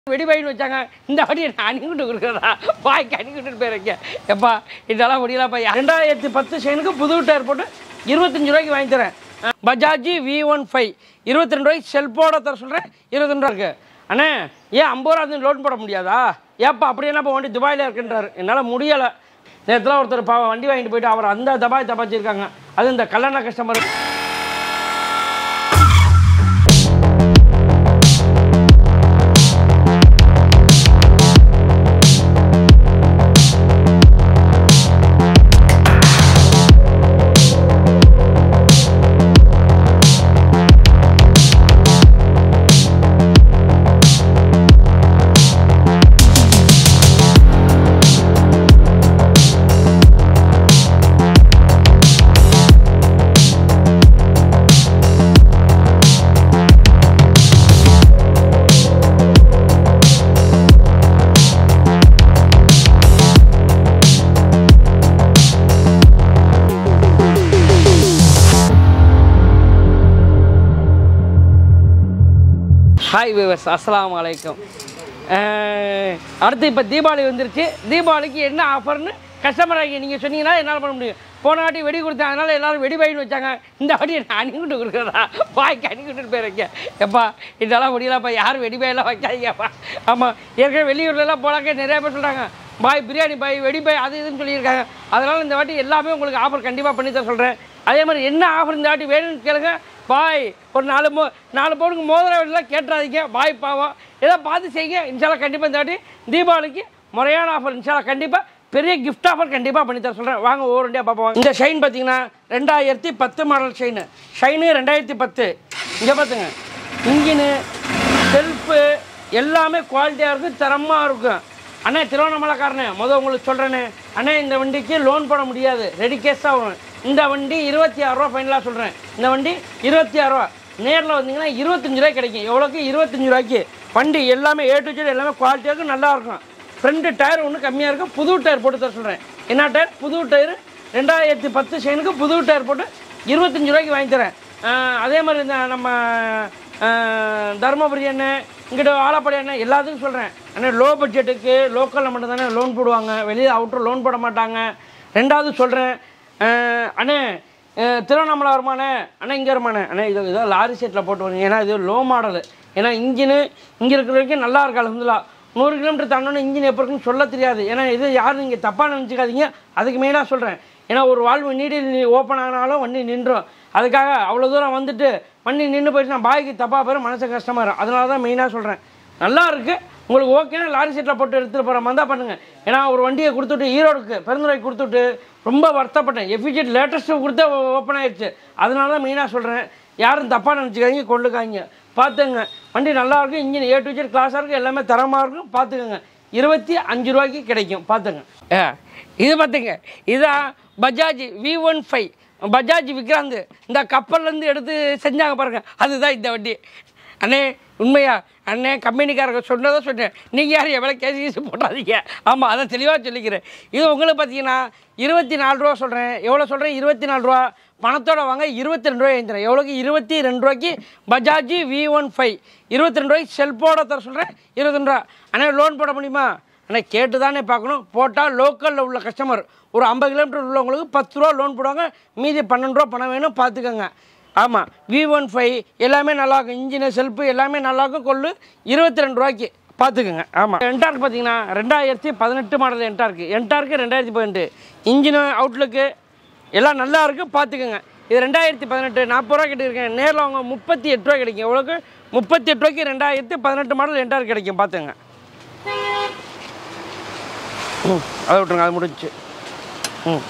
வெடிவாயின்னு வச்சாங்க இந்த வண்டியை நான் அணிக்கிட்டு கொடுக்குறதா வாய்க்கு அணிக்கிட்டு போயிருக்கேன் எப்பா இதெல்லாம் முடியலப்பா ரெண்டாயிரத்தி பத்து ஷைனுக்கு புது டயர் போட்டு இருபத்தஞ்சு ரூபாய்க்கு வாங்கி தரேன் பஜாஜ் வி ஒன் ஃபைவ் இருபத்தி ரெண்டு ரூபாய்க்கு செல்ஃபோட தர சொல்கிறேன் இருபத்தி ரூபா இருக்கு அண்ணே ஏன் ஐம்பது ரூபா இருந்து லோன் போட முடியாதா ஏப்பா அப்படி என்ன இப்போ வண்டி துபாயில் இருக்குன்றாரு என்னால் முடியலை நேரத்தில் ஒருத்தர் பாவம் வண்டி வாங்கிட்டு போயிட்டு அவர் அந்த தபாய் தபாச்சிருக்காங்க அது இந்த கல்யாண கஸ்டமர் ஹாய் விவர்ஸ் அஸ்ஸலாமு அலைக்கும் அஹ், அடுத்து இப்போ தீபாவளி வந்துருச்சு தீபாவளிக்கு என்ன ஆஃபர்னு கஸ்டமர் ஆகி நீங்கள் சொன்னீங்கன்னா என்னால் பண்ண முடியும் போன வாட்டி வெடி கொடுத்தேன் அதனால் எல்லாரும் வெடி வாங்கின்னு வச்சாங்க இந்த வாட்டி நான் அணிக்கிட்டு கொடுக்குறதா வாய்க்கு அணிக்கிட்டு போயிருக்கேன் எப்பா இதெல்லாம் முடியலப்பா யாரும் வெடி பாயெல்லாம் வைக்காதீங்கப்பா ஆமாம் ஏற்கனவே வெளியூர்லலாம் போனாக்க நிறைய பேர் சொல்கிறாங்க பாய் பிரியாணி பாய் வெடி பாய் அது இதுன்னு சொல்லியிருக்காங்க அதனால் இந்த வாட்டி எல்லாமே உங்களுக்கு ஆஃபர் கண்டிப்பாக பண்ணி தர சொல்கிறேன் அதே மாதிரி என்ன ஆஃபர் இந்த வாட்டி வேணும்னு கேளுங்க பாய் ஒரு நாலு மோ நாலு பவுனுக்கு மோதிரம் எல்லாம் கேட்டுறாதீங்க பாய் பாவம் ஏதோ பார்த்து செய்யுங்க இன்ஷால்லா கண்டிப்பாக இந்த வாட்டி தீபாவளிக்கு முறையான ஆஃபர் இன்ஷால்லா கண்டிப்பாக பெரிய கிஃப்ட் ஆஃபர் கண்டிப்பாக பண்ணி தர சொல்கிறேன் வாங்க ஒவ்வொரு வண்டியாக பார்ப்போம் இந்த ஷைன் பார்த்தீங்கன்னா ரெண்டாயிரத்தி பத்து மாடல் ஷைனு ஷைனு ரெண்டாயிரத்தி பத்து இங்கே பார்த்துங்க இன்ஜினு செல்ஃபு எல்லாமே குவாலிட்டியாக இருக்கும் தரமாக இருக்கும் அண்ணே திருவண்ணாமலைக்காரனே முதல் உங்களுக்கு சொல்கிறேனே அண்ணே இந்த வண்டிக்கு லோன் போட முடியாது ரெடி கேஸ் தான் வரும் இந்த வண்டி இருபத்தி ஆறுரூவா ஃபைனலாக சொல்கிறேன் இந்த வண்டி இருபத்தி ஆறுரூவா நேரில் வந்தீங்கன்னா இருபத்தஞ்சு ரூபாய் கிடைக்கும் எவ்வளோக்கு இருபத்தஞ்சு ரூபாய்க்கு வண்டி எல்லாமே ஏ டு ஜெட் எல்லாமே குவாலிட்டியாக இருக்கும் நல்லா இருக்கும் ஃப்ரண்ட் டயர் ஒன்றும் கம்மியாக இருக்கும் புது டயர் போட்டு தர சொல்கிறேன் என்ன டயர் புது டயர் ரெண்டாயிரத்தி பத்து ஷைனுக்கு புது டயர் போட்டு இருபத்தஞ்சு ரூபாய்க்கு வாங்கி தரேன் ஆஹ் அதே மாதிரி இந்த நம்ம ஆஹ் தருமபுரி எண்ணெய் இங்கிட்ட ஆலப்படி எண்ணெய் எல்லாத்துக்கும் சொல்கிறேன் ஆனால் லோ பட்ஜெட்டுக்கு லோக்கலில் மட்டும் தானே லோன் போடுவாங்க வெளியே அவுட்டர் லோன் போட மாட்டாங்க ரெண்டாவது சொல்கிறேன் அண்ணே அஹ் திருவண்ணாமலை வருமானே அண்ணா இங்கே வருமானே அண்ணா இது இதோ லாரி செட்டில் போட்டு வரீங்க ஏன்னா இது லோ மாடலு ஏன்னா இன்ஜினு இங்கே இருக்கிற வரைக்கும் நல்லா இருக்கு அலமதுல்லா நூறு கிலோமீட்டர் தாண்டோன்னு இன்ஜின் எப்போ இருக்குன்னு சொல்ல தெரியாது ஏன்னா இது யாரும் நீங்கள் தப்பாக நினச்சிக்காதீங்க அதுக்கு மெயினாக சொல்கிறேன் ஏன்னா ஒரு வாழ்வு நீடி ஓப்பன் ஆனாலும் வண்டி நின்றும் அதுக்காக அவ்வளோ தூரம் வந்துட்டு வண்டி நின்று போயிடுச்சுன்னா பாய்க்கு தப்பாக போயிடும் மனசு கஷ்டமாக இருக்கும் அதனால தான் மெயினாக சொல்கிறேன் நல்லா இருக்குது உங்களுக்கு ஓகேனா லாரி சீட்டில் போட்டு எடுத்துகிட்டு போகிற மாதிரி தான் பண்ணுங்கள் ஏன்னா ஒரு வண்டியை கொடுத்துட்டு ஈரோடுக்கு பெருந்துறைக்கு கொடுத்துட்டு ரொம்ப வருத்தப்பட்டேன் எஃபிஷியன்ட் லேட்டஸ்ட்டு கொடுத்தே ஓப்பன் ஆயிடுச்சு அதனால தான் மெயினாக சொல்கிறேன் யாரும் தப்பாக நினச்சிக்காதீங்க கொள்ளுக்காங்க பார்த்துங்க வண்டி நல்லா இருக்கும் இன்ஜின் ஏ டு ஜெட் கிளாஸாக இருக்கும் எல்லாமே தரமாக இருக்கும் பார்த்துக்கோங்க இருபத்தி அஞ்சு ரூபாய்க்கு கிடைக்கும் பார்த்துங்க ஏ இது பார்த்துங்க இதான் Bajaj V one five Bajaj Vikrant இந்த கப்பல்லேருந்து எடுத்து செஞ்சாங்க பாருங்க அதுதான் இந்த வண்டி அண்ணே உண்மையா அண்ணே கம்பெனிக்காரங்க சொன்னதை சொன்னேன் நீங்கள் யாரும் எவ்வளோ கேஸ் கீஸ் போடாதீங்க ஆமாம் அதை தெளிவாக சொல்லிக்கிறேன் இது உங்களுக்கு பார்த்தீங்கன்னா இருபத்தி நாலு ரூபா சொல்கிறேன் எவ்வளோ சொல்கிறேன் இருபத்தி நாலு ரூபா பணத்தோட வாங்க இருபத்தி ரெண்டு ரூபாய் எழுந்துறேன் எவ்வளோக்கு இருபத்தி ரெண்டு ரூபாய்க்கு பஜாஜ் வி ஒன் ஃபைவ் இருபத்தி ரெண்டு ரூபாய்க்கு செல்ஃபோட தர சொல்கிறேன் இருபத்தி ரெண்டு ரூபா அண்ணே லோன் போட முடியுமா அண்ணா கேட்டு தானே பார்க்கணும் போட்டால் லோக்கலில் உள்ள கஸ்டமர் ஒரு ஐம்பது கிலோமீட்டர் உள்ளவங்களுக்கு பத்து ரூபா லோன் போடுவாங்க மீதி பன்னெண்டு ரூபா பணம் வேணும் பார்த்துக்கோங்க ஆமாம் வி ஒன் ஃபைவ் எல்லாமே நல்லாயிருக்கும் இன்ஜினு செல்ஃபு எல்லாமே நல்லாயிருக்கும் கொள்ளு இருபத்தி ரெண்டு ரூபாய்க்கு பார்த்துக்குங்க ஆமாம் என்டார்க் பார்த்தீங்கன்னா ரெண்டாயிரத்தி பதினெட்டு மாடல் என்டார்க்கு என்டார்க்கு ரெண்டாயிரத்தி பதினெட்டு இன்ஜினு அவுட்லுக்கு எல்லாம் நல்லா இருக்குது பார்த்துக்குங்க இது ரெண்டாயிரத்தி பதினெட்டு நாற்பது ரூபா கிட்டிருக்கேன் நேரில் அவங்க முப்பத்தி எட்டு ரூபா கிடைக்கும் எவ்வளோக்கு முப்பத்தி எட்டு ரூபாய்க்கு ரெண்டாயிரத்தி பதினெட்டு மாடல் என்டார்க் கிடைக்கும் பார்த்துங்க ம் அதை விட்ருங்க அது முடிஞ்சுச்சு ம்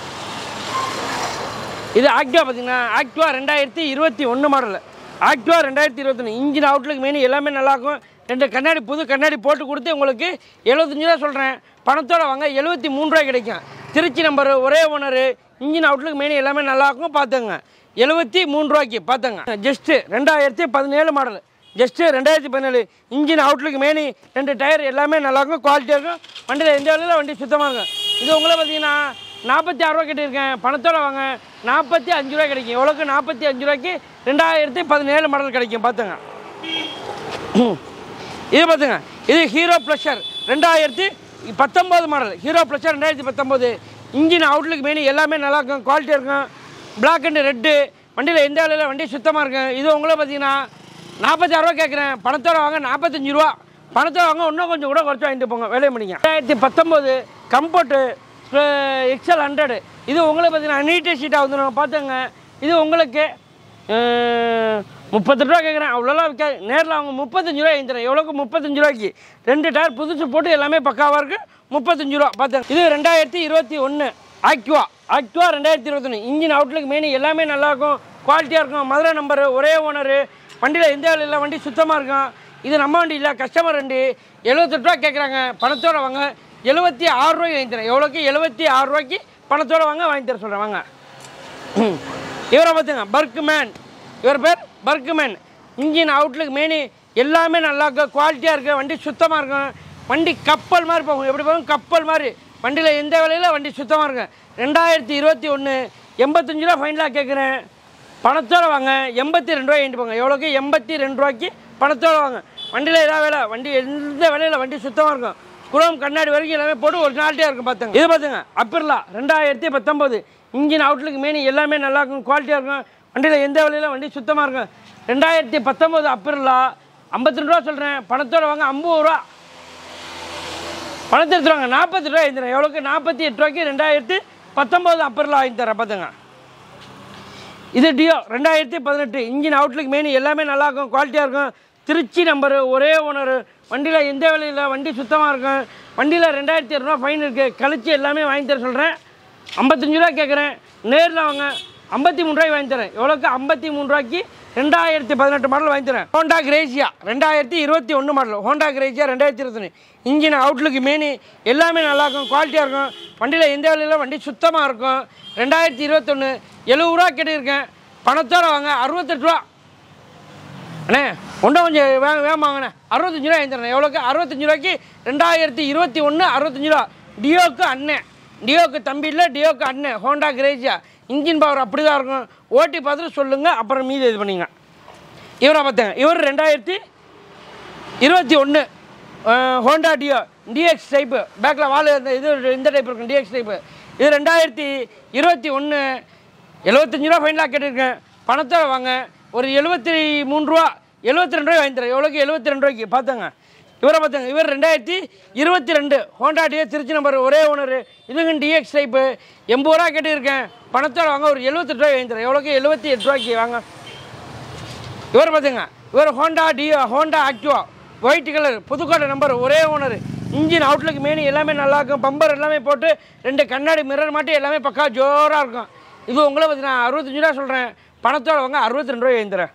இது ஆக்டிவா பார்த்தீங்கன்னா ஆக்டிவா ரெண்டாயிரத்தி இருபத்தி ஒன்று மாடல் ஆக்டிவா ரெண்டாயிரத்தி இருபத்தொன்று இன்ஜின் அவுட்லுக்கு மெயின் எல்லாமே நல்லாயிருக்கும் ரெண்டு கண்ணாடி புது கண்ணாடி போட்டு கொடுத்து உங்களுக்கு எழுபத்தஞ்சு ரூபா சொல்கிறேன் பணத்தோட வாங்க எழுபத்தி மூணு ரூபாய் கிடைக்கும் திருச்சி நம்பர் ஒரே ஓனர் இன்ஜின் அவுட்லுக்கு மெயின் எல்லாமே நல்லாயிருக்கும் பார்த்துங்க எழுபத்தி மூணு ரூபாய்க்கு பார்த்துங்க ஜஸ்ட்டு ரெண்டாயிரத்தி பதினேழு மாடல் ஜஸ்ட்டு ரெண்டாயிரத்தி பதினேழு இன்ஜின் அவுட்லுக்கு மேனி ரெண்டு டயர் எல்லாமே நல்லாயிருக்கும் குவாலிட்டியாக இருக்கும் வண்டியில் எந்த வேலையில் வண்டி சுத்தமாக இருக்கும் இது உங்களை பார்த்தீங்கன்னா நாற்பத்தி ஆறுரூவா கட்டியிருக்கேன் பணத்தோட வாங்க நாற்பத்தி அஞ்சு ரூபாய் கிடைக்கும் எவ்வளோக்கு நாற்பத்தி அஞ்சு ரூபாய்க்கு ரெண்டாயிரத்தி பதினேழு மாடல் கிடைக்கும் பார்த்துங்க இது பார்த்துங்க இது ஹீரோ ப்ளஷர் ரெண்டாயிரத்தி பத்தொம்போது மாடல் ஹீரோ ப்ளஷர் ரெண்டாயிரத்தி பத்தொம்போது இன்ஜின் அவுட்லுக் மெயின் எல்லாமே நல்லா இருக்கும் குவாலிட்டியாக இருக்கும் பிளாக் அண்ட் ரெட்டு வண்டியில் எந்த வேலையில் வண்டி சுத்தமாக இருக்கும் இது உங்களே பார்த்தீங்கன்னா நாற்பத்தாயிரரூவா கேட்குறேன் பணத்தோட வாங்க நாற்பத்தஞ்சு ரூபா பணத்தோட வாங்க இன்னும் கொஞ்சம் கூட குறைச்சி வாங்கிட்டு போங்க வேலையை முடிங்க ரெண்டாயிரத்தி பத்தொம்போது கம்ஃபர்ட்டு எக்ஸல் ஹண்ட்ரடு இது உங்களுக்கு பார்த்தீங்கன்னா நீட்டே ஷீட்டாக வந்துடும் பார்த்துங்க இது உங்களுக்கு முப்பத்து ரூபா கேட்குறேன் அவ்வளோலாம் விற்க நேரில் அவங்க முப்பத்தஞ்சு ரூபா எழுந்துறேன் எவ்வளோக்கு முப்பத்தஞ்சு ரூபாய்க்கு ரெண்டு டயர் புதுசு போட்டு எல்லாமே பக்காவாக இருக்குது முப்பத்தஞ்சு ரூபா பார்த்தேன் இது ரெண்டாயிரத்தி இருபத்தி ஒன்று ஆக்டிவா ஆக்டிவா ரெண்டாயிரத்தி இருபத்தொன்று இன்ஜின் அவுட்லுக் மெயின் எல்லாமே நல்லாயிருக்கும் குவாலிட்டியாக இருக்கும் மதுரை நம்பரு ஒரே ஓனரு வண்டியில் எந்த வேலை இல்லை வண்டி சுத்தமாக இருக்கும் இது நம்ம வண்டி இல்லை கஸ்டமர் வண்டி எழுபத்தெட்டு ரூபா கேட்குறாங்க பணத்தோட வாங்க எழுபத்தி ஆறு ரூபாய்க்கு வாங்கி தரேன் எவ்வளோக்கு எழுபத்தி ஆறு ரூபாய்க்கு பணத்தோட வாங்க வாங்கி தர சொல்கிறேன் வாங்க இவரை பார்த்துங்க பர்க்மேன் இவர் பேர் பர்க்மேன் இன்ஜின் அவுட்லுக் மெயின் எல்லாமே நல்லா இருக்கும் குவாலிட்டியாக இருக்குது வண்டி சுத்தமாக இருக்கும் வண்டி கப்பல் மாதிரி போகும் எப்படி போகும் கப்பல் மாதிரி வண்டியில் எந்த வேலையில் வண்டி சுத்தமாக இருக்கும் ரெண்டாயிரத்தி இருபத்தி ஒன்று எண்பத்தஞ்சு ரூபா ஃபைனலாக கேட்குறேன் பணத்தோட வாங்க எண்பத்தி ரெண்டு ரூபாய் வாங்கிட்டு போங்க எவ்வளோக்கு எண்பத்தி ரெண்டு ரூபாய்க்கு பணத்தோட வாங்க வண்டியில் ஏதாவது வேலை வண்டி எந்த வேலையில் வண்டி சுத்தமாக இருக்கும் குளம் கண்ணாடி வரைக்கும் எல்லாமே போட்டு ஒரு நாள்கிட்டே இருக்கும் பார்த்துங்க இது பார்த்துங்க அப்பிர்லா ரெண்டாயிரத்தி பத்தொம்போது இன்ஜின் அவுட்லுக் மெயின் எல்லாமே நல்லா இருக்கும் குவாலிட்டியாக இருக்கும் வண்டியில் எந்த வேலையில் வண்டி சுத்தமாக இருக்கும் ரெண்டாயிரத்தி பத்தொம்போது அப்பிர்லா ஐம்பத்தி ரெண்டு ரூபா சொல்கிறேன் பணத்தோட வாங்க ஐம்பது ரூபா பணத்தை எடுத்துருவாங்க நாற்பத்தி ரூபா வாங்கி தரேன் எவ்வளோக்கு நாற்பத்தி எட்டு ரூபாய்க்கு ரெண்டாயிரத்தி பத்தொம்போது அப்பிர்லா வாங்கி தரேன் பார்த்துங்க இது டியோ ரெண்டாயிரத்தி பதினெட்டு இன்ஜின் அவுட்லுக் மெயின் எல்லாமே நல்லா இருக்கும் குவாலிட்டியாக இருக்கும் திருச்சி நம்பரு ஒரே ஓனர் வண்டியில் எந்த வேலையில் வண்டி சுத்தமாக இருக்கும் வண்டியில் ரெண்டாயிரத்தி இரநூறுவா ஃபைன் இருக்குது கழிச்சு எல்லாமே வாங்கி தர சொல்கிறேன் ஐம்பத்தஞ்சு ரூபா கேட்குறேன் நேரில் வாங்க ஐம்பத்தி மூணு ரூபாய்க்கு வாங்கி தரேன் எவ்வளோக்கு ஐம்பத்தி மூணு ரூபாய்க்கு ரெண்டாயிரத்தி பதினெட்டு மாடல் வாங்கி தரேன் ஹோண்டா கிரேசியா ரெண்டாயிரத்தி இருபத்தி ஒன்று மாடல் ஹோண்டா கிரேசியா ரெண்டாயிரத்தி இருபத்தொன்று இன்ஜின் அவுட்லுக்கு மெயின் எல்லாமே நல்லாயிருக்கும் குவாலிட்டியாக இருக்கும் வண்டியில் எந்த வேலையில் வண்டி சுத்தமாக இருக்கும் ரெண்டாயிரத்தி இருபத்தொன்று எழுபது ரூபா கேட்டிருக்கேன் பணத்தோட வாங்க அறுபத்தெட்டு ரூபா அண்ணே ஒன்றும் கொஞ்சம் வே வேமாங்கண்ணே அறுபத்தஞ்சு ரூபா எழுந்துறேன் எவ்வளோக்கு அறுபத்தஞ்சு ரூபாய்க்கு ரெண்டாயிரத்தி இருபத்தி ஒன்று அறுபத்தஞ்சு ரூபா டியோக்கு அண்ணன் டியோக்கு தம்பி இல்லை டியோக்கு அண்ணன் ஹோண்டா கிரேஜியா இன்ஜின் பவர் அப்படி தான் இருக்கும் ஓட்டி பார்த்துட்டு சொல்லுங்கள் அப்புறம் மீதி இது பண்ணிங்க இவரை பார்த்தேங்க இவர் ரெண்டாயிரத்தி இருபத்தி ஒன்று ஹோண்டா டியோ டிஎக்ஸ் டைப்பு பேக்கில் வால் இந்த இது இந்த டைப் இருக்கும் டிஎக்ஸ் டைப்பு இது ரெண்டாயிரத்தி இருபத்தி ஒன்று எழுபத்தஞ்சு ரூபா ஃபைனலாக கேட்டிருக்கேன் பணத்தை வாங்க ஒரு எழுபத்தி மூணு ரூபா எழுபத்தி ரெண்டு ரூபாய் வாங்கி தரேன் எவ்வளோக்கு எழுபத்தி ரெண்டு ரூபாய்க்கு பார்த்தாங்க இவரை பார்த்தாங்க இவர் ரெண்டாயிரத்தி இருபத்தி ரெண்டு ஹோண்டா டிஎ திருச்சி நம்பர் ஒரே ஓனர் இதுங்க டிஎக்ஸ் டைப்பு எண்பது ரூபா கேட்டிருக்கேன் பணத்தோட வாங்க ஒரு எழுபத்தெட்டு ரூபாய் வாங்கி தரேன் எவ்வளோக்கு எழுபத்தி எட்டு ரூபாய்க்கு வாங்க இவர் பார்த்துங்க இவர் Honda Dio Honda Activa white colour Pudukkottai number ஒரே ஓனர் இன்ஜின் அவுட்லுக் மெயின் எல்லாமே நல்லா இருக்கும் பம்பர் எல்லாமே போட்டு ரெண்டு கண்ணாடி மிரர் மாட்டி எல்லாமே பக்கா ஜோராக இருக்கும் இது உங்களை பார்த்தீங்கன்னா அறுபத்தஞ்சு ரூபா சொல்கிறேன் பணத்தோட வாங்க அறுபத்தி ரெண்டு ரூபாய் எழுந்துறேன்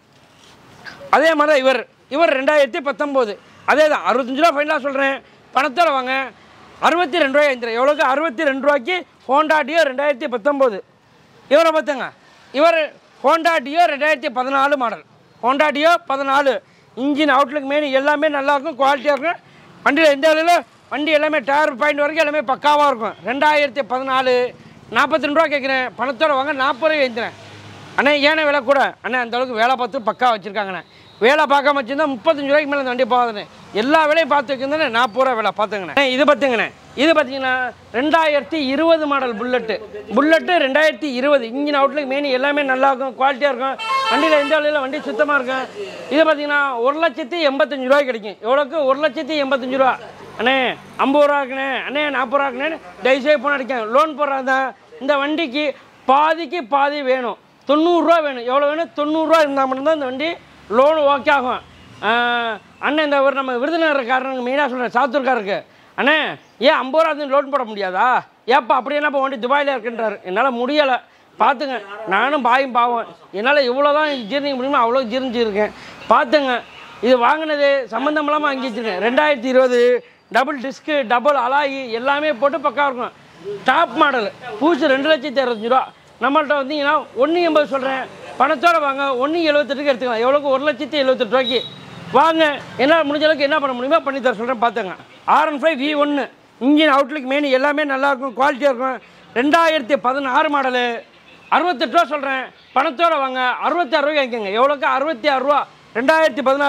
அதே மாதிரி தான் இவர் இவர் ரெண்டாயிரத்தி பத்தொம்போது அதே தான் அறுபத்தஞ்சு ரூபா ஃபைனலாக சொல்கிறேன் பணத்தோட வாங்க அறுபத்தி ரெண்டு ரூபாய் எழுந்துறேன் எவ்வளோக்கு அறுபத்தி ரெண்டு ரூபாய்க்கு ஹோண்டா டியோ ரெண்டாயிரத்தி பத்தொம்போது இவரை பார்த்துங்க இவர் ஹோண்டா டியோ ரெண்டாயிரத்தி பதினாலு மாடல் ஹோண்டா டியோ பதினாலு இன்ஜின் அவுட்லுக் மெயின் எல்லாமே நல்லாயிருக்கும் குவாலிட்டியாக இருக்கும் வண்டியில் எந்த வேலையில் வண்டி எல்லாமே டயர் பாயிண்ட் வரைக்கும் எல்லாமே பக்காவாக இருக்கும் ரெண்டாயிரத்தி பதினாலு நாற்பத்தி ரெண்டு ரூபா கேட்குறேன் பணத்தோட வாங்க நாற்பது ரூபாய் எழுந்துறேன் அண்ணே ஏன்னா விலை கூட அண்ணே அந்த அளவுக்கு வேலை பார்த்து பக்கா வச்சுருக்காங்கண்ணே வேலை பார்க்காம வச்சுருந்தா முப்பத்தஞ்சு ரூபாய்க்கு மேலே இந்த வண்டி போகாதுண்ணே எல்லா வேலையும் பார்த்து வச்சுருந்தானே நாற்பது ரூபா வேலை பார்த்துங்கண்ணே அண்ணே, இது பார்த்துங்கண்ணே இது பார்த்தீங்கன்னா ரெண்டாயிரத்தி இருபது மாடல் புல்லட்டு புல்லட்டு ரெண்டாயிரத்தி இருபது இன்ஜின் அவுட்லுக் மெயின் எல்லாமே நல்லா இருக்கும் குவாலிட்டியாக இருக்கும் வண்டியில் எந்த வேலையில் வண்டி சுத்தமாக இருக்கும் இது பார்த்தீங்கன்னா ஒரு லட்சத்தி எண்பத்தஞ்சு ரூபாய் கிடைக்கும் எவ்வளோக்கு ஒரு லட்சத்தி எண்பத்தஞ்சு ரூபா அண்ணே ஐம்பது ரூபா இருக்குண்ணே அண்ணே நாற்பது ரூபா இருக்குண்ணே தயவுசெய்து போன அடிக்கேன் லோன் போடுறாங்க இந்த வண்டிக்கு பாதிக்கு பாதி வேணும் தொண்ணூறுரூவா வேணும் எவ்வளோ வேணும் தொண்ணூறுரூவா இருந்தால் மட்டும்தான் இந்த வண்டி லோன் ஓகே ஆகும் ஆஹ், அண்ணன் இந்த ஒரு நம்ம விருதுநகர்காரனுக்கு மெயினாக சொல்கிறேன் சாத்தூர்காருக்கு அண்ணே ஏன் ஐம்பது ரூபா இருந்து லோன் போட முடியாதா ஏப்பா அப்படி என்ன இப்போ வண்டி துபாயில் இருக்குன்றாரு என்னால் முடியலை பார்த்துங்க நானும் பாயும் பாவம் என்னால் எவ்வளோ தான் ஜீரணிக்க முடியுமோ அவ்வளோ ஜீரணிச்சிருக்கேன் பார்த்துங்க இது வாங்கினது சம்மந்தம் இல்லாமல் வாங்கி வச்சிருக்கேன் ரெண்டாயிரத்தி இருபது டபுள் டிஸ்க்கு டபுள் அலாயி எல்லாமே போட்டு பக்கா இருக்கும் டாப் மாடல் பூசு ரெண்டு லட்சத்தி அறுபத்தஞ்சு ரூபா நம்மள்ட்ட வந்தீங்கன்னா ஒன்று எண்பது சொல்கிறேன் பணத்தோட வாங்க ஒன்று எழுபத்தெட்டுக்கு எடுத்துக்கலாம் எவ்வளோக்கு ஒரு லட்சத்தி எழுபத்தெட்டு ரூபாய்க்கு வாங்க என்னால் முடிஞ்ச அளவுக்கு என்ன பண்ண முடியுமோ பண்ணி தர சொல்கிறேன் பார்த்துங்க ஆர் ஒன் ஃபைவ் வி ஒன்று இன்ஜின் அவுட்லுக் மெயின் எல்லாமே நல்லாயிருக்கும் குவாலிட்டியாக இருக்கும் ரெண்டாயிரத்தி பதினாறு மாடலு அறுபத்தெட்டு ரூபா சொல்கிறேன் பணத்தோட வாங்க அறுபத்தாறு ரூபாய்க்கு வாங்கிக்கோங்க எவ்வளோக்கு அறுபத்தி ஆறு ரூபா ரெண்டாயிரத்தி பதினாறு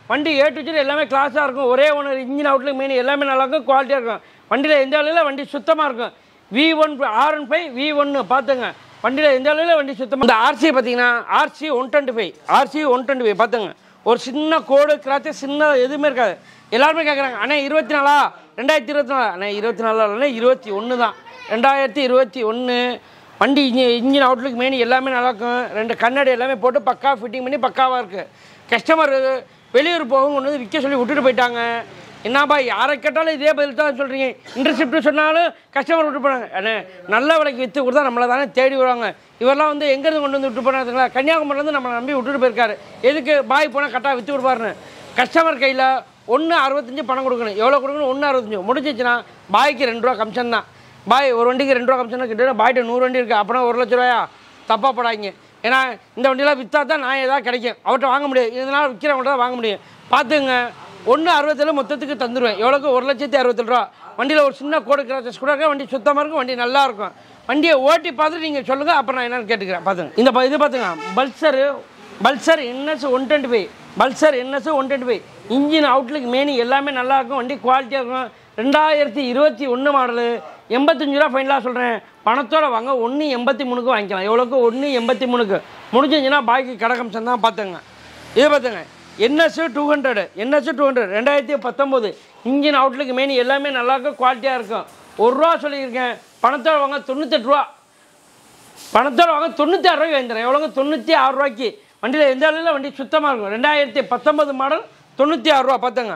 வண்டி ஏ டு ஜெட் எல்லாமே கிளாஸாக இருக்கும் ஒரே ஒன்று இன்ஜின் அவுட்லுக் மெயின் எல்லாமே நல்லா இருக்கும் குவாலிட்டியாக இருக்கும் வண்டியில் எந்த அளவில் வண்டி சுத்தமாக இருக்கும் V one R one five V ஒன்று பார்த்துங்க வண்டியில் எந்த அளவில் வண்டி சுத்தமாக இந்த ஆர்சி பார்த்தீங்கன்னா RC one twenty five RC one twenty five பார்த்துங்க ஒரு சின்ன கோடு கிராச்சு சின்ன எதுவுமே இருக்காது எல்லாருமே கேட்குறாங்க அண்ணே இருபத்தி நாலா ரெண்டாயிரத்தி இருபத்தி நாலா அண்ணே இருபத்தி நாலா இல்லைண்ணே இருபத்தி ஒன்று தான் ரெண்டாயிரத்தி இருபத்தி ஒன்று வண்டி இன்ஜின் இன்ஜின் அவுட்லுக் மெயின் எல்லாமே நல்லா இருக்கும் ரெண்டு கண்ணாடி எல்லாமே போட்டு பக்கா ஃபிட்டிங் பண்ணி பக்காவாக இருக்குது கஸ்டமர் வெளியூர் போகும் கொண்டு வந்து விற்க சொல்லி விட்டுட்டு போயிட்டாங்க என்னப்பா யாரை கேட்டாலும் இதே பதில் தான் சொல்கிறீங்க இன்டர்ஷிப்ட் சொன்னாலும் கஸ்டமர் விட்டு போனாங்க அண்ணே நல்ல விலைக்கு விற்று கொடுத்தா நம்மளை தானே தேடி வருவாங்க இவரெல்லாம் வந்து எங்கேருந்து கொண்டு வந்து விட்டு போனாங்களா கன்னியாகுமரிலேருந்து நம்மளை நம்பி விட்டுட்டு போயிருக்காரு எதுக்கு பாய் போனால் கரெக்டாக விற்று கொடுப்பாருன்னு கஸ்டமர் கையில் ஒன்று அறுபத்தஞ்சு பணம் கொடுக்கணும் எவ்வளோ கொடுக்கணும் ஒன்று அறுபத்தஞ்சு முடிஞ்சிச்சுன்னா பாய்க்கு ரெண்டு ரூபா கமிஷன் தான் பாய் ஒரு வண்டிக்கு ரெண்டு ரூபா கமிஷன் கிட்ட பாய்கிட்ட நூறு வண்டி இருக்குது அப்போனா ஒரு லட்ச ரூபாயா தப்பாக போடாதீங்க ஏன்னா இந்த வண்டியெல்லாம் விற்றா தான் நான் ஏதாவது கிடைக்கும் அவர்கிட்ட வாங்க முடியாது இதனால் விற்கிறவங்கள்ட்ட தான் வாங்க முடியும் பார்த்துங்க ஒன்று அறுபத்தேழு மொத்தத்துக்கு தந்துடுவேன் எவ்வளோக்கு ஒரு லட்சத்தி அறுபத்தேழு ரூபா வண்டியில் ஒரு சின்ன கோடு கிராச்சஸ் கூட இருக்கும் வண்டி சுத்தமாக இருக்கும் வண்டி நல்லா இருக்கும் வண்டியை ஓட்டி பார்த்துட்டு நீங்கள் சொல்லுங்கள் அப்புறம் நான் என்னன்னு கேட்டுக்கிறேன் பார்த்துங்க இந்த ப- இது பார்த்துங்க Pulsar Pulsar NS one twenty five Pulsar NS one twenty five engine outlook main எல்லாமே நல்லா இருக்கும் வண்டி குவாலிட்டியாக இருக்கும் ரெண்டாயிரத்தி இருபத்தி ஒன்று மாடலு எண்பத்தஞ்சு ரூபா ஃபைனலாக சொல்கிறேன் பணத்தோட வாங்க ஒன்று எண்பத்தி மூணுக்கு வாங்கிக்கலாம் எவ்வளோக்கு ஒன்று எண்பத்தி மூணுக்கு முடிஞ்சிச்சுன்னா பாக்கி கடகம்சம் தான் பார்த்துங்க இது பார்த்துங்க NS two hundred NS two hundred ரெண்டாயிரத்தி பத்தொம்போது இன்ஜின் அவுட்லுக் மெயின் எல்லாமே நல்லா இருக்கும் குவாலிட்டியாக இருக்கும் ஒரு ரூபா சொல்லியிருக்கேன் பணத்தோட வாங்க தொண்ணூத்தெட்டு ரூபா பணத்தோட வாங்க தொண்ணூற்றி ஆறு ரூபாய்க்கு வாங்கித்தரேன் எவ்வளோங்க தொண்ணூற்றி ஆறு ரூபாய்க்கு வண்டியில் எந்த அளவில் வண்டி சுத்தமாக இருக்கும் ரெண்டாயிரத்தி பத்தொன்பது மாடல் தொண்ணூற்றி ஆறு ரூபா பார்த்துங்க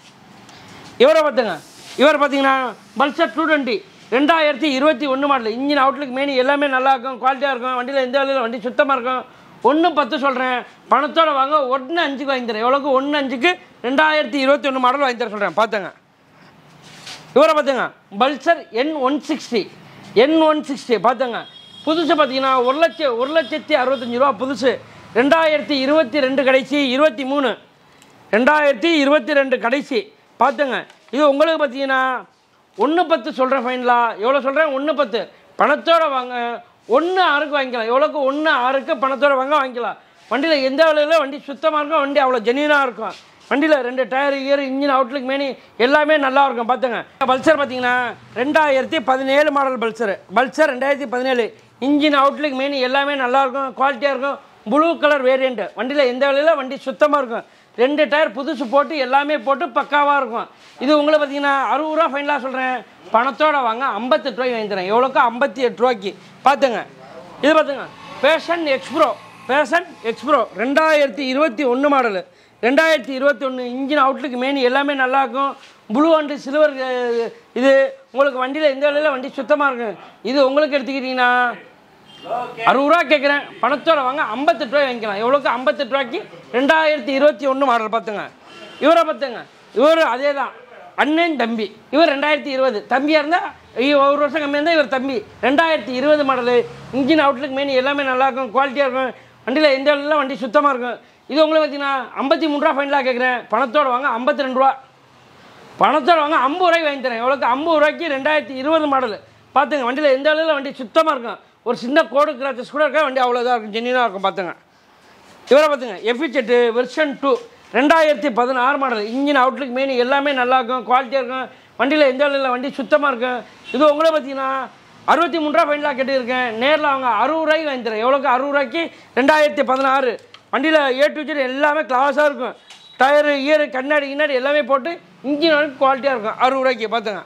இவரை பார்த்துங்க இவர் பார்த்தீங்கன்னா பல்சர் டூ டுவெண்ட்டி ரெண்டாயிரத்தி இருபத்தி ஒன்று மாடல் இன்ஜின் அவுட்லுக் மெயின் எல்லாமே நல்லா இருக்கும் குவாலிட்டியாக இருக்கும் வண்டியில் எந்த அளவில் வண்டி சுத்தமாக இருக்கும் ஒன்று பத்து சொல்கிறேன் பணத்தோட வாங்க ஒன்று அஞ்சுக்கு வாங்கி தரேன் எவ்வளோக்கு ஒன்று அஞ்சுக்கு ரெண்டாயிரத்தி இருபத்தி ஒன்று மாடல் வாங்கி தர சொல்கிறேன் பார்த்துங்க இவரை பார்த்துங்க Pulsar N one sixty N one sixty பார்த்துங்க புதுசு பார்த்தீங்கன்னா ஒரு லட்சம் ஒரு லட்சத்தி அறுபத்தஞ்சு ரூபா புதுசு ரெண்டாயிரத்தி இருபத்தி ரெண்டு கடைசி இருபத்தி மூணு ரெண்டாயிரத்தி இருபத்தி ரெண்டு கடைசி பார்த்துங்க இது உங்களுக்கு பார்த்தீங்கன்னா ஒன்று பத்து சொல்கிறேன் ஃபைனலாக எவ்வளோ சொல்கிறேன் ஒன்று பத்து பணத்தோட வாங்க ஒன்று ஆறுக்கு வாங்கிக்கலாம் எவ்வளோக்கு ஒன்று ஆறுக்கு பணத்தோட வாங்க வாங்கிக்கலாம் வண்டியில் எந்த விலையில் வண்டி சுத்தமாக இருக்கும் வண்டி அவ்வளோ ஜெனியூனாக இருக்கும் வண்டியில் ரெண்டு tyre gear engine outlook main எல்லாமே நல்லா இருக்கும் பார்த்துங்க பல்சர் பார்த்தீங்கன்னா ரெண்டாயிரத்தி பதினேழு மாடல் பல்சர் பல்சர் ரெண்டாயிரத்தி பதினேழு இன்ஜின் அவுட்லுக் மேனி எல்லாமே நல்லா இருக்கும் குவாலிட்டியாக இருக்கும் ப்ளூ கலர் வேரியண்ட்டு வண்டியில் எந்த விலையில் வண்டி சுத்தமாக இருக்கும் ரெண்டு டயர் புதுசு போட்டு எல்லாமே போட்டு பக்காவாக இருக்கும் இது உங்களுக்கு பார்த்தீங்கன்னா அறுபது ரூபா ஃபைனலாக சொல்கிறேன் பணத்தோட வாங்க ஐம்பத்தெட்டு ரூபாய்க்கு வாங்கி தரேன் எவ்வளோக்கோ ஐம்பத்தி எட்டு ரூபாய்க்கு பார்த்துங்க இது பார்த்துங்க பேஷன் எக்ஸ்ப்ரோ பேஷன் எக்ஸ்ப்ரோ ரெண்டாயிரத்தி இருபத்தி ஒன்று மாடலு ரெண்டாயிரத்தி இருபத்தி ஒன்று இன்ஜின் அவுட்லுக்கு மெயின் எல்லாமே நல்லா இருக்கும் ப்ளூ அண்டு சில்வர் இது உங்களுக்கு வண்டியில் எந்த வேலையில் வண்டி சுத்தமாக இருக்கும் இது உங்களுக்கு எடுத்துக்கிட்டிங்கன்னா அறுபது ரூபா கேட்குறேன் பணத்தோட வாங்க ஐம்பத்தெட்டு ரூபாய் வாங்கிக்கலாம் எவ்வளோக்கு ஐம்பத்தெட்டு ரூபாய்க்கு ரெண்டாயிரத்தி இருபத்தி ஒன்று மாடல் பார்த்துங்க இவரை பார்த்துங்க இவர் அதே தான் அண்ணன் தம்பி இவர் ரெண்டாயிரத்தி இருபது தம்பியாக இருந்தால் ஒரு வருஷம் கம்மியாக இருந்தால் இவர் தம்பி ரெண்டாயிரத்தி இருபது மாடலு இன்ஜின் அவுட்லுக் மெயின் எல்லாமே நல்லா இருக்கும் குவாலிட்டியாக இருக்கும் வண்டியில் எந்த இடத்துல வண்டி சுத்தமாக இருக்கும் இது உங்களுக்கு பார்த்தீங்கன்னா ஐம்பத்தி மூணு ரூபா ஃபைனலாக கேட்குறேன் பணத்தோட வாங்க ஐம்பத்தி ரெண்டு ரூபா பணத்தோட வாங்க ஐம்பது ரூபாய்க்கு வாங்கி தரேன் எவ்வளோக்கு ஐம்பது ரூபாய்க்கு ரெண்டாயிரத்தி இருபது மாடல் பார்த்துங்க வண்டியில் எந்த அளவில் வண்டி சுத்தமாக இருக்கும் ஒரு சின்ன கோடு கிராச்சஸ் கூட இருக்க வண்டி அவ்வளோதான் இருக்கும் ஜென்யூனாக இருக்கும் பார்த்துங்க இவரை பார்த்துங்க எஃபிச்செட்டு வெர்ஷன் டூ ரெண்டாயிரத்தி பதினாறு மாடல் இன்ஜின் அவுட்லுக் மெயின் எல்லாமே நல்லா இருக்கும் குவாலிட்டியாக இருக்கும் வண்டியில் எந்த அளவில் வண்டி சுத்தமாக இருக்கும் இது உங்களை பார்த்தீங்கன்னா அறுபத்தி மூணு ரூபா ஃபைனலாக கேட்டுருக்கேன் நேரில் அவங்க அறுபது ரூபாய்க்கு வாங்கி தரேன் எவ்வளோக்கு அறுபது ரூபாய்க்கு ரெண்டாயிரத்தி பதினாறு வண்டியில் ஏ டு ஜெட் எல்லாமே கிளாஸாக இருக்கும் டயரு இயரு கண்ணாடி கிண்ணாடி எல்லாமே போட்டு இன்ஜின் வரைக்கும் குவாலிட்டியாக இருக்கும் அறுபது ரூபாய்க்கு பார்த்துங்க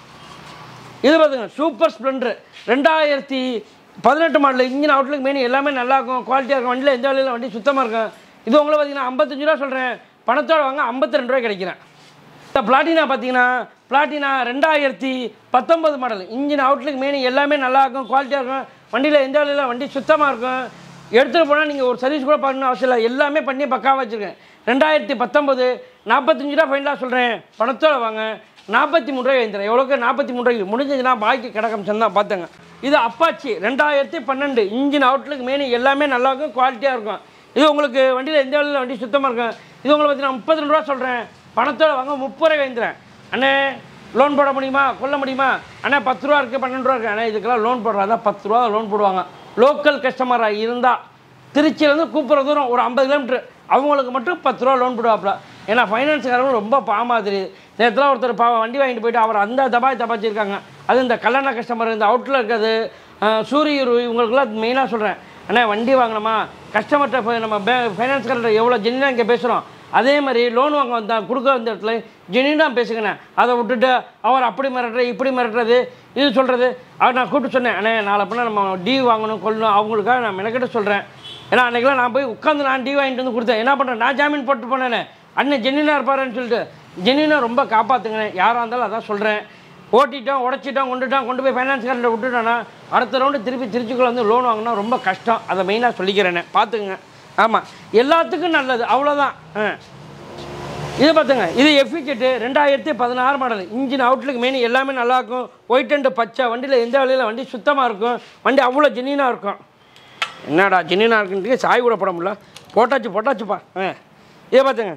இது பார்த்துங்க சூப்பர் ஸ்ப்ளெண்டர் ரெண்டாயிரத்தி பதினெட்டு மாடல் இன்ஜின் அவுட்லுக் மெயின் எல்லாமே நல்லா இருக்கும் குவாலிட்டியாக இருக்கும் வண்டியில் எந்த வழியில் வண்டி சுத்தமாக இருக்கும் இது உங்களை பார்த்தீங்கன்னா ஐம்பத்தஞ்சு ரூபா சொல்கிறேன் பணத்தோட வாங்க ஐம்பத்தி ரெண்டு ரூபாய் கிடைக்கிறேன் இந்த பிளாட்டினா பார்த்தீங்கன்னா பிளாட்டினா ரெண்டாயிரத்தி பத்தொன்பது மாடல் இன்ஜின் அவுட்லுக் மெயின் எல்லாமே நல்லா இருக்கும் குவாலிட்டியாக இருக்கும் வண்டியில் எந்த வழியில் வண்டி சுத்தமாக இருக்கும் எடுத்துகிட்டு போனால் நீங்கள் ஒரு சர்வீஸ் கூட பண்ணணும் அவசியம் இல்லை எல்லாமே பண்ணி பக்காவாக வச்சுருக்கேன் ரெண்டாயிரத்தி பத்தொம்பது நாற்பத்தஞ்சு ரூபா ஃபைனலாக சொல்கிறேன் பணத்தோட வாங்க நாற்பத்தி மூணு ரூபாய் வாங்கித்தரேன் எவ்வளோக்கு நாற்பத்தி மூணு ரூபாய்க்கு முடிஞ்சதுன்னா பாக்கி கிடக்கம் தான் பார்த்துங்க இது அப்பாச்சி ரெண்டாயிரத்தி பன்னெண்டு இன்ஜின் அவுட்லுக் மெயின் எல்லாமே நல்லா இருக்கும் குவாலிட்டியாக இருக்கும் இது உங்களுக்கு வண்டியில் எந்த வழியில் வண்டி சுத்தமாக இருக்கும் இது உங்களுக்கு பார்த்தீங்கன்னா முப்பத்தி ரெண்டு ரூபா சொல்கிறேன் பணத்தோட வாங்க முப்பது ரூபாய் வாங்கித்தரேன் அண்ணே லோன் போட முடியுமா கொல்ல முடியுமா அண்ணா பத்து ரூபா இருக்குது பன்னெண்டு ரூபா இருக்குது அண்ணா இதுக்கெல்லாம் லோன் போடுறாங்க பத்து ரூபா லோன் போடுவாங்க லோக்கல் கஸ்டமராக இருந்தால் திருச்சியிலேருந்து கூப்பிட்ற தூரம் ஒரு ஐம்பது கிலோமீட்டர் அவங்களுக்கு மட்டும் பத்து ரூபா லோன் போடுவாப்புல ஏன்னா ஃபைனான்ஸ்காரங்க ரொம்ப பாவமாக தெரியுது நேரத்தில் ஒருத்தர் பாவம் வண்டி வாங்கிட்டு போயிட்டு அவர் அந்த தபாய் தபாச்சிருக்காங்க அது இந்த கல்யாண கஸ்டமர் இந்த அவுட்டில் இருக்கிறது அஹ், சூரியர் இவங்களுக்குலாம் மெயினாக சொல்கிறேன் அண்ணா வண்டி வாங்கினோமா கஸ்டமர்கிட்ட போய் நம்ம பே ஃபைனான்ஸ்காரர்கிட்ட எவ்வளோ ஜென்யூனாக இங்கே பேசுகிறோம் அதே மாதிரி லோன் வாங்க வந்தா கொடுக்க வந்த இடத்துல ஜென்யூனாக பேசுங்கண்ணே அதை விட்டுட்டு அவர் அப்படி மிரட்டுறது இப்படி மிரட்டுறது இது சொல்கிறது அவர் நான் கூப்பிட்டு சொன்னேன் அண்ணே நாளை பின்ன நம்ம டி வாங்கணும் கொள்ளணும் அவங்களுக்காக நான் மெனக்கிட்ட சொல்கிறேன் ஏன்னா அன்றைக்கெலாம் நான் போய் உட்காந்து நான் டி வாங்கிட்டு வந்து கொடுத்தேன் என்ன பண்ணுறேன் நான் ஜாமீன் போட்டு போனேனே அண்ணன் ஜென்யூனாக இருப்பாருன்னு சொல்லிட்டு ஜென்யூனாக ரொம்ப காப்பாற்றுங்க யாராக இருந்தாலும் அதான் சொல்கிறேன் ஓட்டிட்டோம் உடச்சிட்டோம் கொண்டுட்டோம் கொண்டு போய் ஃபைனான்ஸ்காரர்கிட்ட விட்டுட்டோன்னா அடுத்த ரவுண்டு திருப்பி திருச்சிக்குள்ள வந்து லோன் வாங்கினா ரொம்ப கஷ்டம் அதை மெயினாக சொல்லிக்கிறேனே பார்த்துக்குங்க ஆமாம் எல்லாத்துக்கும் நல்லது அவ்வளோதான் ஆ இது பார்த்துங்க இது எஃபிகெட்டு ரெண்டாயிரத்தி பதினாறு மாடல் இன்ஜின் அவுட்லுக் மெயின் எல்லாமே நல்லா இருக்கும் ஒயிட் அண்ட் பச்சை வண்டியில் எந்த வழியில் வண்டி சுத்தமாக இருக்கும் வண்டி அவ்வளோ ஜென்யூனாக இருக்கும் என்னடா ஜென்யூனாக இருக்குன்ட்டு சாய் கூட போட முடியல போட்டாச்சு போட்டாச்சுப்பா ஆ இதை பார்த்துங்க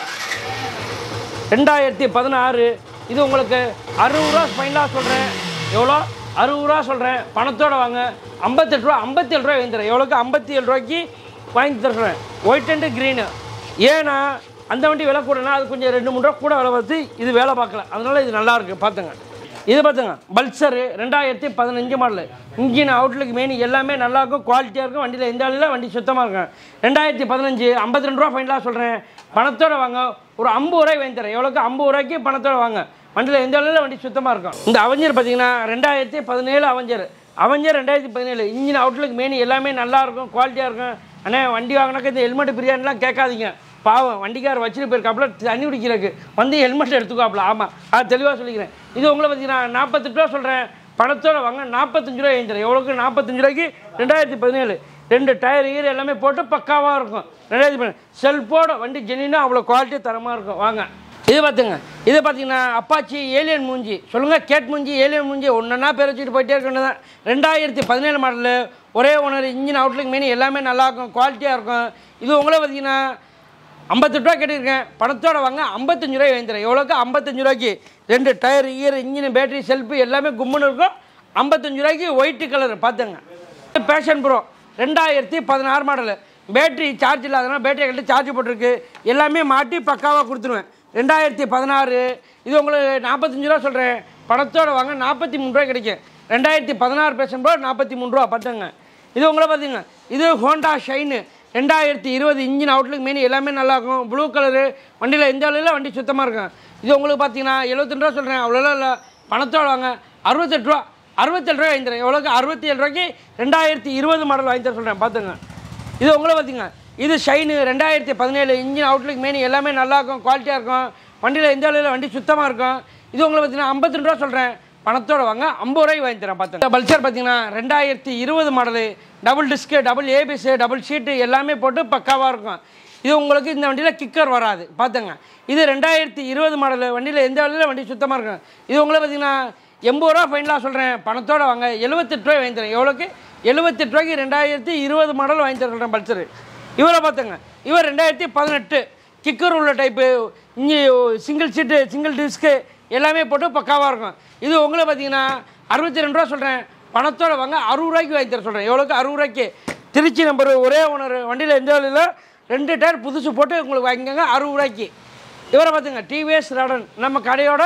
ரெண்டாயிரத்தி பதினாறு இது உங்களுக்கு அறுபது ரூபா ஃபைனலாக சொல்கிறேன் எவ்வளோ அறுபது ரூபா சொல்கிறேன் பணத்தோட வாங்க ஐம்பத்தெட்டு ரூபா ஐம்பத்தேழு ரூபா வாங்கி தரேன் எவ்வளோக்கு ஐம்பத்தி ஏழு ரூபாய்க்கு வாங்கி தரேன் ஒயிட் அண்டு க்ரீனு ஏன்னா அந்த வண்டி விலை கூடனா அது கொஞ்சம் ரெண்டு மூணு ரூபா கூட விலை பார்த்து இது வேலை பார்க்கல அதனால இது நல்லா இருக்கு பார்த்துங்க இது பார்த்துங்க பல்சரு ரெண்டாயிரத்தி பதினஞ்சு மாடல் இன்ஜின் அவுட்லுக் மெயின் எல்லாமே நல்லா இருக்கும் குவாலிட்டியாக இருக்கும் வண்டியில் எந்த வழியில் வண்டி சுத்தமாக இருக்கும் ரெண்டாயிரத்தி பதினஞ்சு ஐம்பத்தி ரெண்டு ரூபா ஃபைனலாக சொல்கிறேன் பணத்தோட வாங்க ஒரு ஐம்பது ரூபாய் வாங்கி தரேன் எவ்வளோக்கு ஐம்பது ரூபாய்க்கு பணத்தோட வாங்க வண்டியில் எந்த வழியில் வண்டி சுத்தமாக இருக்கும் இந்த அவஞ்சர் பார்த்தீங்கன்னா ரெண்டாயிரத்தி பதினேழு அவஞ்சர் அவஞ்சர் ரெண்டாயிரத்தி பதினேழு இன்ஜின் அவுட்லுக் மெயின் எல்லாமே நல்லா இருக்கும் குவாலிட்டியாக இருக்கும் அண்ணே வண்டி வாங்கினாக்க இந்த ஹெல்மெட் பிரியாணிலாம் கேட்காதீங்க பாவம் வண்டிக்கார் வச்சுட்டு போயிருக்காப்புல தண்ணி குடிக்கிறதுக்கு வந்து ஹெல்மெட் எடுத்துக்காப்புல ஆமாம் அது தெளிவாக சொல்லிக்கிறேன் இது உங்களை பார்த்தீங்கன்னா நாற்பத்தெட்டு ரூபா சொல்கிறேன் பணத்தோட வாங்க நாற்பத்தஞ்சு ரூபா எழுந்துறேன் எவ்வளோக்கு நாற்பத்தஞ்சு ரூபாய்க்கு ரெண்டாயிரத்தி பதினேழு ரெண்டு டயர் கீர் எல்லாமே போட்டு பக்காவாக இருக்கும் ரெண்டாயிரத்தி பதினேழு செல்ஃபோட வண்டி ஜெனினா அவ்வளோ குவாலிட்டி தரமாக இருக்கும் வாங்க இது பார்த்துங்க இது பார்த்தீங்கன்னா அப்பாச்சி ஏலியன் மூஞ்சி சொல்லுங்கள் கேட் மூஞ்சி ஏலியன் மூஞ்சி ஒன்றா பேர் வச்சுட்டு போயிட்டே இருக்க தான் ரெண்டாயிரத்தி பதினேழு மாடலு ஒரே ஓனர் இன்ஜின் அவுட்லுக் மெயின் எல்லாமே நல்லாயிருக்கும் குவாலிட்டியாக இருக்கும் இது உங்களே பார்த்தீங்கன்னா ஐம்பத்தெட்டு ரூபா கேட்டிருக்கேன் பணத்தோட வாங்க ஐம்பத்தஞ்சு ரூபாய் வாங்கித்தரேன் எவ்வளோக்கு ஐம்பத்தஞ்சு ரூபாய்க்கு ரெண்டு டயர் ஈர் இன்ஜின் பேட்டரி செல்ஃபு எல்லாமே கும்முன்னு இருக்கும் ஐம்பத்தஞ்சு ரூபாய்க்கு ஒயிட்டு கலர் பார்த்துங்க பேஷன் ப்ரோ ரெண்டாயிரத்தி பதினாறு மாடலு பேட்டரி சார்ஜ் இல்லாதனால பேட்டரி கட்டி சார்ஜ் போட்டிருக்கு எல்லாமே மாட்டி பக்காவாக கொடுத்துருவேன் ரெண்டாயிரத்தி பதினாறு இது உங்களுக்கு நாற்பத்தஞ்சு ரூபா சொல்கிறேன் பணத்தோட வாங்க நாற்பத்தி மூணு ரூபாய் கிடைக்கும் ரெண்டாயிரத்தி பதினாறு பேஷன் ப்ரோ நாற்பத்தி மூணு ரூபா பார்த்துங்க இது உங்களை பார்த்தீங்க இது ஹோண்டா ஷைனு ரெண்டாயிரத்தி இருபது இன்ஜின் அவுட்லுக் மெயின் எல்லாமே நல்லாயிருக்கும் ப்ளூ கலரு வண்டியில் எந்த அளவில் வண்டி சுத்தமாக இருக்கும் இது உங்களுக்கு பார்த்தீங்கன்னா எழுபத்தெண்டு ரூபா சொல்கிறேன் அவ்வளோலாம் இல்லை பணத்தோட வாங்க அறுபத்தெட்டு ரூபா அறுபத்தேழு ரூபா வாங்கி தரேன் எவ்வளோக்கு அறுபத்தி ஏழு ரூபாய்க்கு ரெண்டாயிரத்தி இருபது மாடல் வாங்கி தர சொல்கிறேன் பார்த்துங்க இது உங்களை பார்த்தீங்க இது ஷைனு ரெண்டாயிரத்தி பதினேழு இன்ஜின் அவுட்லுக் மெயின் எல்லாமே நல்லாயிருக்கும் குவாலிட்டியாக இருக்கும் வண்டியில் எந்த அளவில் வண்டி சுத்தமாக இருக்கும் இது உங்களை பார்த்தீங்கன்னா ஐம்பத்தி ரெண்டு ரூபா சொல்கிறேன் பணத்தோட வாங்க ஐம்பது ரூபாய்க்கு வாங்கி தரேன் பார்த்து பல்சர் பார்த்தீங்கன்னா ரெண்டாயிரத்தி இருபது model double disc double ABS double seat எல்லாமே போட்டு பக்காவாக இருக்கும் இது உங்களுக்கு இந்த வண்டியில் கிக்கர் வராது பார்த்துங்க இது ரெண்டாயிரத்தி இருபது மாடலு வண்டியில் எந்த வழியில் வண்டி சுத்தமாக இருக்கும் இது உங்களை பார்த்தீங்கன்னா எண்பது ரூபா ஃபைனலாக சொல்கிறேன் பணத்தோட வாங்க எழுபத்தெட்டு ரூபாய் வாங்கி தரேன் எவ்வளோக்கு எழுபத்தெட்டு ரூபாய்க்கு ரெண்டாயிரத்தி இருபது மாடல் வாங்கி தர சொல்கிறேன் பல்சரு இவரை பார்த்துங்க இவர் ரெண்டாயிரத்தி பதினெட்டு கிக்கர் உள்ள டைப்பு இங்கே சிங்கிள் சீட்டு சிங்கிள் டிஸ்க்கு எல்லாமே போட்டு பக்காவாக இருக்கும் இது உங்களை பார்த்தீங்கன்னா அறுபத்தி ரெண்டு ரூபா சொல்கிறேன் பணத்தோட வாங்க அறுபது ரூபாய்க்கு வாங்கி தர சொல்கிறேன் எவ்வளோக்கு அறுபது ரூபாய்க்கு திருச்சி நம்பர் ஒரே ஓனர் வண்டியில் எந்த வழியில் ரெண்டு டயர் புதுசு போட்டு உங்களுக்கு வாங்கிக்கோங்க அறுபது ரூபாய்க்கு இவரை பார்த்துங்க டிவிஎஸ் ராடன் நம்ம கடையோட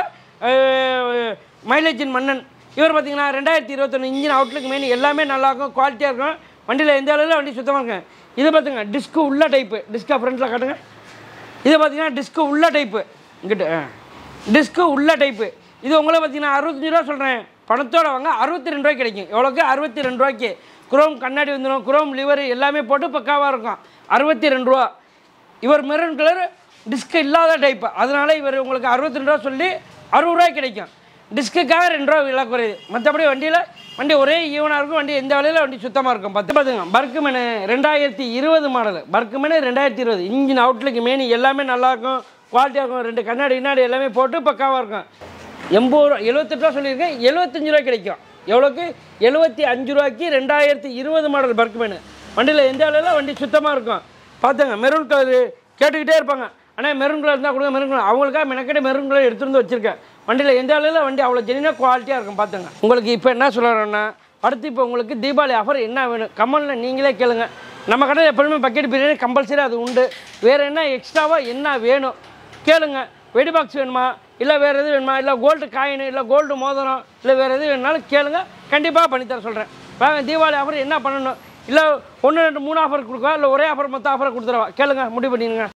மைலேஜின் மன்னன் இவர் பார்த்தீங்கன்னா ரெண்டாயிரத்தி இருபத்தொன்று இன்ஜின் அவுட்லுக் மெயின் எல்லாமே நல்லாயிருக்கும் குவாலிட்டியாக இருக்கும் வண்டியில் எந்த அளவில் வண்டி சுத்தமாக இருக்கும் இது பார்த்துங்க டிஸ்க்கு உள்ள டைப்பு டிஸ்கை ஃப்ரண்ட்டில் காட்டுங்க இது பார்த்தீங்கன்னா டிஸ்க்கு உள்ள டைப்பு இங்கிட்ட டிஸ்க்கு உள்ள டைப்பு இது உங்களை பார்த்தீங்கன்னா அறுபத்தஞ்சு ரூபா சொல்கிறேன் பணத்தோட வாங்க அறுபத்தி ரெண்டு ரூபாய்க்கு கிடைக்கும் எவ்வளோக்கு அறுபத்தி ரெண்டு ரூபாய்க்கு குரோம் கண்ணாடி வந்துடும் குரோம் லிவர் எல்லாமே போட்டு பக்காவாக இருக்கும் அறுபத்தி ரெண்டு ரூபா இவர் மெரூன் கலர் டிஸ்க் இல்லாத டைப் அதனால இவர் உங்களுக்கு அறுபத்தி ரெண்டு ரூபா சொல்லி அறுபது ரூபாய்க்கு கிடைக்கும் டிஸ்க்குக்காக ரெண்டு ரூபா விலை குறையுது மற்றபடி வண்டியில் வண்டி ஒரே ஈவனாக இருக்கும் வண்டி எந்த வேலையில் வண்டி சுத்தமாக இருக்கும் பத்து பார்த்துங்க பர்க்குமெனு ரெண்டாயிரத்தி இருபது மாடல் பர்க்குமெனு ரெண்டாயிரத்தி இருபது இன்ஜின் அவுட்லுக்கு மேனி எல்லாமே நல்லாயிருக்கும் குவாலிட்டியாக இருக்கும் ரெண்டு கண்ணாடி கிண்ணாடி எல்லாமே போட்டு பக்காவாக இருக்கும் எண்பது ரூபா எழுபத்தெட்டு ரூபா சொல்லியிருக்கேன் எழுபத்தஞ்சு ரூபாய் கிடைக்கும் எவ்வளோக்கு எழுபத்தி அஞ்சு ரூபாய்க்கு ரெண்டாயிரத்தி இருபது மாடல் பர்க்குமெனு வண்டியில் எந்த வேலையில் வண்டி சுத்தமாக இருக்கும் பார்த்துங்க மெரூன் கலரு கேட்டுக்கிட்டே இருப்பாங்க ஆனால் மெரூன் கலர் இருந்தால் கொடுங்க மெரூன் கலர் அவங்களுக்காக மெனக்கடை மெரூன் கலர் எடுத்துட்டு வந்து வச்சிருக்கேன் வண்டியில் எந்த அளவில் வண்டி அவ்வளோ ஜெனினாக குவாலிட்டியாக இருக்கும் பார்த்துங்க உங்களுக்கு இப்போ என்ன சொல்கிறேன்னா அடுத்து இப்போ உங்களுக்கு தீபாவளி ஆஃபர் என்ன வேணும் கமலில் நீங்களே கேளுங்க நம்ம கடையில் எப்பவுமே பக்கெட் பிரியாணி கம்பல்சரி அது உண்டு வேறு என்ன எக்ஸ்ட்ராவாக என்ன வேணும் கேளுங்க வெடி பாக்ஸ் வேணுமா இல்லை வேறு எது வேணுமா இல்லை கோல்டு காயின் இல்லை கோல்டு மோதிரம் இல்லை வேறு எது வேணுனாலும் கேளுங்க கண்டிப்பாக பண்ணித்தர சொல்கிறேன் வாங்க தீபாவளி ஆஃபர் என்ன பண்ணணும் இல்லை ஒன்று ரெண்டு மூணு ஆஃபர் கொடுக்கவா இல்லை ஒரே ஆஃபர் மொத்தம் ஆஃபர் கொடுத்துருவா கேளுங்க முடிவு பண்ணிடுங்க